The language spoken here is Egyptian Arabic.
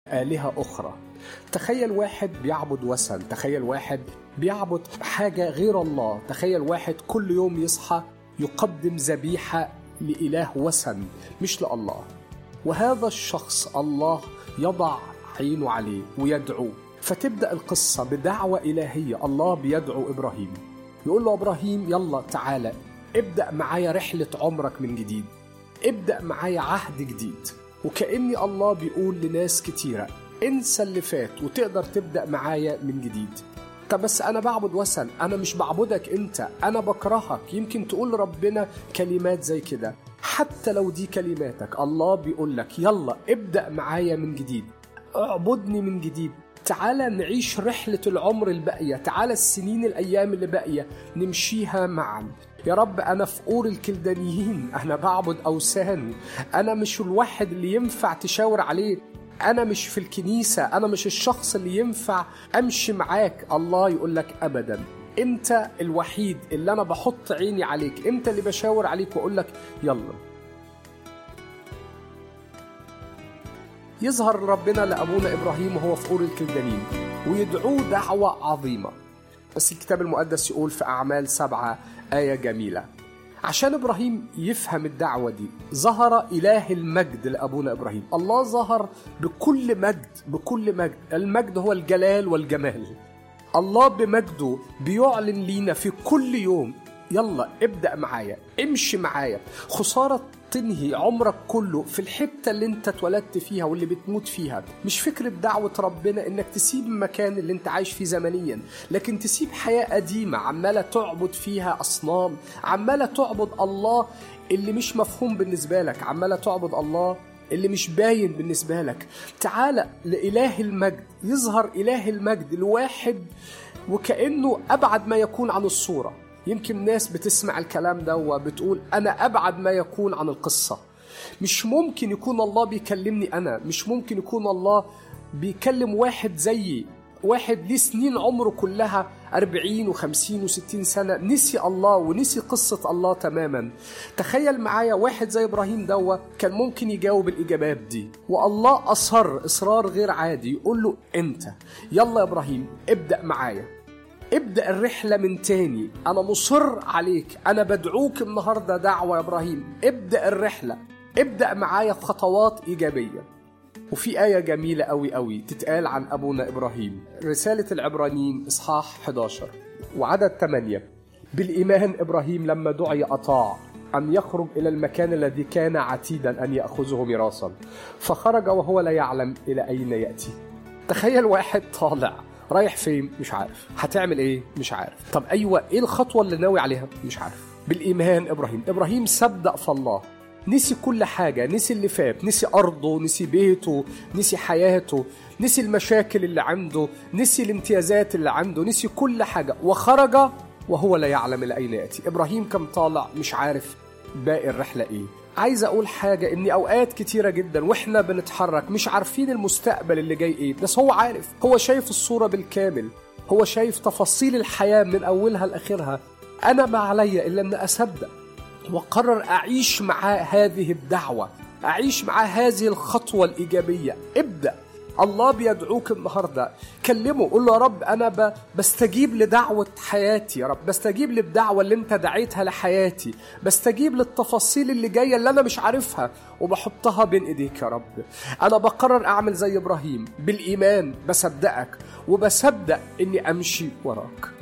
آلهة أخرى تخيل واحد بيعبد وثن تخيل واحد بيعبد حاجة غير الله تخيل واحد كل يوم يصحى يقدم ذبيحة لإله وثن مش لله وهذا الشخص الله يضع عينه عليه ويدعوه فتبدأ القصة بدعوة إلهية الله بيدعو إبراهيم يقول له إبراهيم يلا تعالى ابدأ معايا رحلة عمرك من جديد ابدأ معايا عهد جديد وكأني الله بيقول لناس كتيرة انسى اللي فات وتقدر تبدأ معايا من جديد طب بس أنا بعبد وثن أنا مش بعبدك أنت أنا بكرهك يمكن تقول ربنا كلمات زي كده حتى لو دي كلماتك الله بيقول لك يلا ابدأ معايا من جديد اعبدني من جديد تعالى نعيش رحلة العمر الباقية تعالى السنين الأيام اللي باقية نمشيها معا يا رب أنا في قور الكلدانيين أنا بعبد أوثان أنا مش الواحد اللي ينفع تشاور عليه أنا مش في الكنيسة أنا مش الشخص اللي ينفع أمشي معاك الله يقول لك أبدا أنت الوحيد اللي أنا بحط عيني عليك أنت اللي بشاور عليك وأقول لك يلا يظهر ربنا لأبونا إبراهيم وهو في قور الكلدانيين ويدعوه دعوة عظيمة بس الكتاب المقدس يقول في أعمال سبعة آية جميلة عشان إبراهيم يفهم الدعوة دي ظهر إله المجد لأبونا إبراهيم الله ظهر بكل مجد بكل مجد المجد هو الجلال والجمال الله بمجده بيعلن لينا في كل يوم يلا ابدأ معايا امشي معايا خسارة تنهي عمرك كله في الحتة اللي انت اتولدت فيها واللي بتموت فيها مش فكرة دعوة ربنا انك تسيب المكان اللي انت عايش فيه زمنيا لكن تسيب حياة قديمة عمالة تعبد فيها أصنام عمالة تعبد الله اللي مش مفهوم بالنسبة لك عمالة تعبد الله اللي مش باين بالنسبة لك تعالى لإله المجد يظهر إله المجد الواحد وكأنه أبعد ما يكون عن الصورة يمكن ناس بتسمع الكلام ده وبتقول أنا أبعد ما يكون عن القصة مش ممكن يكون الله بيكلمني أنا مش ممكن يكون الله بيكلم واحد زيي واحد ليه سنين عمره كلها أربعين وخمسين وستين سنة نسي الله ونسي قصة الله تماما تخيل معايا واحد زي إبراهيم دوا كان ممكن يجاوب الإجابات دي والله أصر إصرار غير عادي يقول له أنت يلا يا إبراهيم ابدأ معايا ابدأ الرحلة من تاني أنا مصر عليك أنا بدعوك النهاردة دعوة يا إبراهيم ابدأ الرحلة ابدأ معايا في خطوات إيجابية وفي آية جميلة أوي أوي تتقال عن أبونا إبراهيم رسالة العبرانيين إصحاح 11 وعدد 8 بالإيمان إبراهيم لما دعي أطاع أن يخرج إلى المكان الذي كان عتيدا أن يأخذه ميراثا فخرج وهو لا يعلم إلى أين يأتي تخيل واحد طالع رايح فين مش عارف هتعمل ايه مش عارف طب ايوه ايه الخطوه اللي ناوي عليها مش عارف بالايمان ابراهيم ابراهيم صدق في الله نسي كل حاجة نسي اللي فات نسي أرضه نسي بيته نسي حياته نسي المشاكل اللي عنده نسي الامتيازات اللي عنده نسي كل حاجة وخرج وهو لا يعلم إلى أين يأتي إبراهيم كان طالع مش عارف باقي الرحلة إيه عايز أقول حاجة إن أوقات كتيرة جدا وإحنا بنتحرك مش عارفين المستقبل اللي جاي إيه بس هو عارف هو شايف الصورة بالكامل هو شايف تفاصيل الحياة من أولها لآخرها أنا ما عليا إلا أن أصدق وقرر أعيش معاه هذه الدعوة أعيش معاه هذه الخطوة الإيجابية ابدأ الله بيدعوك النهاردة كلمه قول له يا رب أنا ب... بستجيب لدعوة حياتي يا رب بستجيب للدعوة اللي أنت دعيتها لحياتي بستجيب للتفاصيل اللي جاية اللي أنا مش عارفها وبحطها بين إيديك يا رب أنا بقرر أعمل زي إبراهيم بالإيمان بصدقك وبصدق إني أمشي وراك